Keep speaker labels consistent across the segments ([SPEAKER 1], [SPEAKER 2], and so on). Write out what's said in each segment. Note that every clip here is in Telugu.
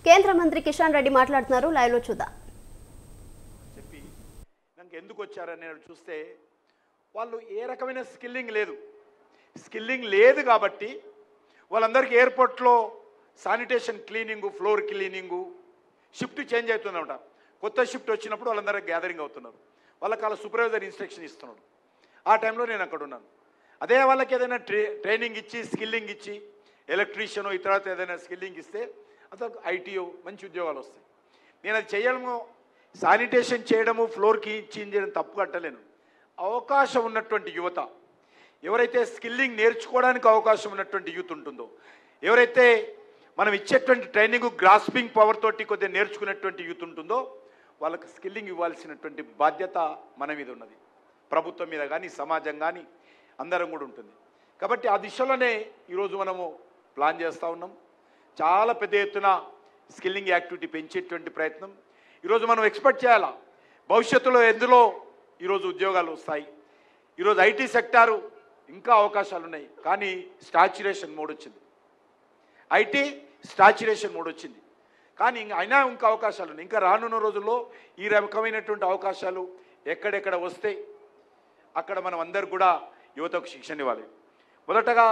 [SPEAKER 1] కేంద్ర మంత్రి కిషన్ రెడ్డి మాట్లాడుతున్నారు లైవ్లో చూద్దాం
[SPEAKER 2] చెప్పి నాకు ఎందుకు వచ్చారని నేను చూస్తే వాళ్ళు ఏ రకమైన స్కిల్లింగ్ లేదు స్కిల్లింగ్ లేదు కాబట్టి వాళ్ళందరికీ ఎయిర్పోర్ట్లో sanitation cleaning floor cleaning shift change అవుతుందన్నమాట కొత్త షిఫ్ట్ వచ్చినప్పుడు వాళ్ళందరూ గ్యాదరింగ్ అవుతున్నారు వాళ్ళకి వాళ్ళ సూపర్వైజర్ ఇన్స్ట్రక్షన్ ఇస్తున్నాడు ఆ టైంలో నేను అక్కడ ఉన్నాను అదే వాళ్ళకి ఏదైనా ట్రే ట్రైనింగ్ ఇచ్చి స్కిల్లింగ్ ఇచ్చి ఎలక్ట్రీషియన్ ఇతర ఏదైనా స్కిల్లింగ్ ఇస్తే అతను ఐటీఓ మంచి ఉద్యోగాలు వస్తాయి నేను అది చేయడము శానిటేషన్ చేయడము ఫ్లోర్కి చేంజ్ చేయడం తప్పు కట్టలేను అవకాశం ఉన్నటువంటి యువత ఎవరైతే స్కిల్లింగ్ నేర్చుకోవడానికి అవకాశం ఉన్నటువంటి యూత్ ఉంటుందో ఎవరైతే మనం ఇచ్చేటువంటి ట్రైనింగ్ గ్రాస్పింగ్ పవర్ తోటి కొద్దిగా నేర్చుకునేటువంటి యూత్ ఉంటుందో వాళ్ళకి స్కిల్లింగ్ ఇవ్వాల్సినటువంటి బాధ్యత మన మీద ఉన్నది ప్రభుత్వం మీద కానీ సమాజం కానీ అందరం కూడా ఉంటుంది కాబట్టి ఆ దిశలోనే ఈరోజు మనము ప్లాన్ చేస్తూ ఉన్నాం చాలా పెద్ద ఎత్తున స్కిల్లింగ్ యాక్టివిటీ పెంచేటువంటి ప్రయత్నం ఈరోజు మనం ఎక్స్పెక్ట్ చేయాలా భవిష్యత్తులో ఎందులో ఈరోజు ఉద్యోగాలు వస్తాయి ఈరోజు ఐటీ సెక్టారు ఇంకా అవకాశాలు ఉన్నాయి కానీ స్టాచ్యురేషన్ మోడ్ వచ్చింది ఐటీ స్టాచ్యురేషన్ మోడ్ వచ్చింది కానీ ఇంక అయినా ఇంకా అవకాశాలు ఉన్నాయి ఇంకా రానున్న రోజుల్లో ఈ రకమైనటువంటి అవకాశాలు ఎక్కడెక్కడ వస్తే అక్కడ మనం అందరు కూడా యువతకు శిక్షణ ఇవ్వాలి మొదటగా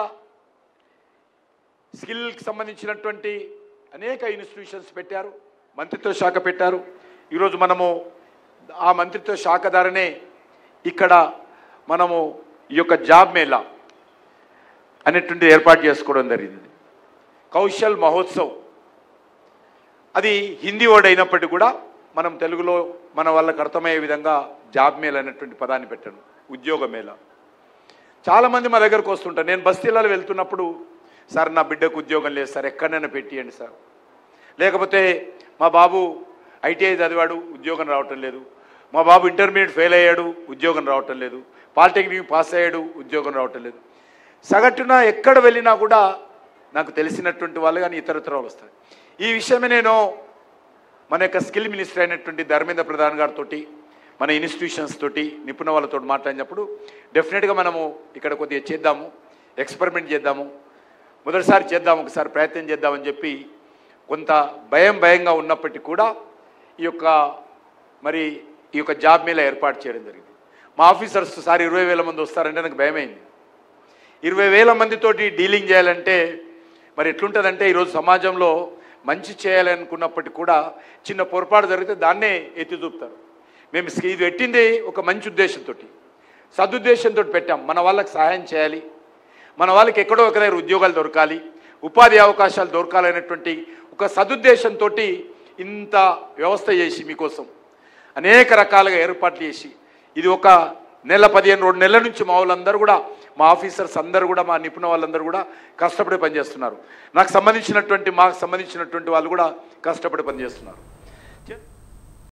[SPEAKER 2] స్కిల్కి సంబంధించినటువంటి అనేక ఇన్స్టిట్యూషన్స్ పెట్టారు మంత్రిత్వ శాఖ పెట్టారు ఈరోజు మనము ఆ మంత్రిత్వ శాఖ ద్వారానే ఇక్కడ మనము ఈ యొక్క జాబ్ మేళా అనేటువంటి ఏర్పాటు చేసుకోవడం జరిగింది కౌశల్ మహోత్సవ్ అది హిందీ వర్డ్ అయినప్పటికీ కూడా మనం తెలుగులో మన వాళ్ళకి అర్థమయ్యే విధంగా జాబ్ మేళ అనేటువంటి పదాన్ని పెట్టాను ఉద్యోగ మేళ చాలామంది మా దగ్గరకు వస్తుంటారు నేను బస్తీలలో వెళ్తున్నప్పుడు సార్ నా బిడ్డకు ఉద్యోగం లేదు సార్ ఎక్కడైనా పెట్టియండి సార్ లేకపోతే మా బాబు ఐటీఐ చదివాడు ఉద్యోగం రావటం లేదు మా బాబు ఇంటర్మీడియట్ ఫెయిల్ అయ్యాడు ఉద్యోగం రావటం లేదు పాలిటెక్నిక్ పాస్ అయ్యాడు ఉద్యోగం రావటం లేదు సగటున ఎక్కడ వెళ్ళినా కూడా నాకు తెలిసినటువంటి వాళ్ళు కానీ ఇతరతర వాళ్ళు వస్తారు ఈ విషయమే నేను మన యొక్క స్కిల్ మినిస్టర్ అయినటువంటి ధర్మేంద్ర ప్రధాన్ గారితో మన ఇన్స్టిట్యూషన్స్ తోటి నిపుణ వాళ్ళతో మాట్లాడినప్పుడు డెఫినెట్గా మనము ఇక్కడ కొద్దిగా చేద్దాము ఎక్స్పెరిమెంట్ చేద్దాము మొదటిసారి చేద్దాం ఒకసారి ప్రయత్నం చేద్దామని చెప్పి కొంత భయం భయంగా ఉన్నప్పటికీ కూడా ఈ యొక్క మరి ఈ యొక్క జాబ్ మేళ ఏర్పాటు చేయడం జరిగింది మా ఆఫీసర్స్ సార్ ఇరవై వేల మంది వస్తారంటే నాకు భయమైంది ఇరవై వేల మందితోటి డీలింగ్ చేయాలంటే మరి ఎట్లుంటుందంటే ఈరోజు సమాజంలో మంచి చేయాలనుకున్నప్పటికీ కూడా చిన్న పొరపాటు జరిగితే దాన్నే ఎత్తి చూపుతారు మేము ఇది పెట్టింది ఒక మంచి ఉద్దేశంతో సదుద్దేశంతో పెట్టాం మన వాళ్ళకి సహాయం చేయాలి మన వాళ్ళకి ఎక్కడో ఒక దగ్గర ఉద్యోగాలు దొరకాలి ఉపాధి అవకాశాలు దొరకాలనేటువంటి ఒక సదుద్దేశంతో ఇంత వ్యవస్థ చేసి మీకోసం అనేక రకాలుగా ఏర్పాట్లు చేసి ఇది ఒక నెల పదిహేను రెండు నెలల నుంచి మా వాళ్ళందరూ కూడా మా ఆఫీసర్స్ అందరూ కూడా మా నిపుణ వాళ్ళందరూ కూడా కష్టపడి పనిచేస్తున్నారు నాకు సంబంధించినటువంటి మాకు సంబంధించినటువంటి వాళ్ళు కూడా కష్టపడి పనిచేస్తున్నారు